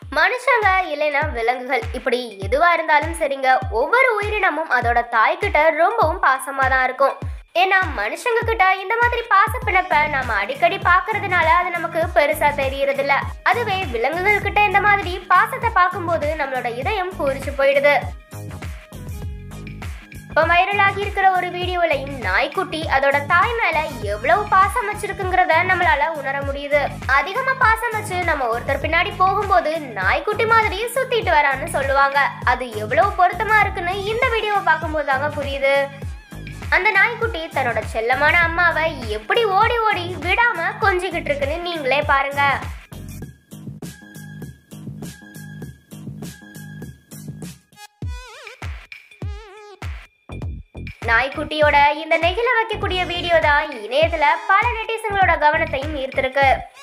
மனுஷங்க இல்லைன்னா விலங்குகள் இப்படி எதுவா இருந்தாலும் சரிங்க ஒவ்வொரு உயிரினமும் அதோட தாய்கிட்ட ரொம்பவும் பாசமா தான் இருக்கும் ஏன்னா மனுஷங்க கிட்ட இந்த மாதிரி பாச பிணைப்ப நாம அடிக்கடி பாக்குறதுனால அது நமக்கு பெருசா தெரியறது இல்ல அதுவே விலங்குகள் கிட்ட இந்த மாதிரி பாசத்தை பார்க்கும்போது நம்மளோட இதயம் பூரிச்சு போயிடுது இப்போ வைரலாகி இருக்கிற ஒரு வீடியோலையும் நாய்க்குட்டி அதோட தாய் மேல எவ்வளவு பாசம் வச்சிருக்குங்கிறத நம்மளால உணர முடியுது அதிகமா பாசம் வச்சு நம்ம ஒருத்தர் பின்னாடி போகும்போது நாய்க்குட்டி மாதிரி சுத்திட்டு வரான்னு சொல்லுவாங்க அது எவ்வளவு பொருத்தமா இருக்குன்னு இந்த வீடியோவை பார்க்கும்போது தாங்க புரியுது அந்த நாய்க்குட்டி தன்னோட செல்லமான அம்மாவை எப்படி ஓடி ஓடி விடாம கொஞ்சிக்கிட்டு இருக்குன்னு நீங்களே பாருங்க நாய்க்குட்டியோட இந்த நெகிழ வைக்கக்கூடிய வீடியோ தான் இணையத்துல பல நெட்டிசங்களோட கவனத்தையும் ஈர்த்திருக்கு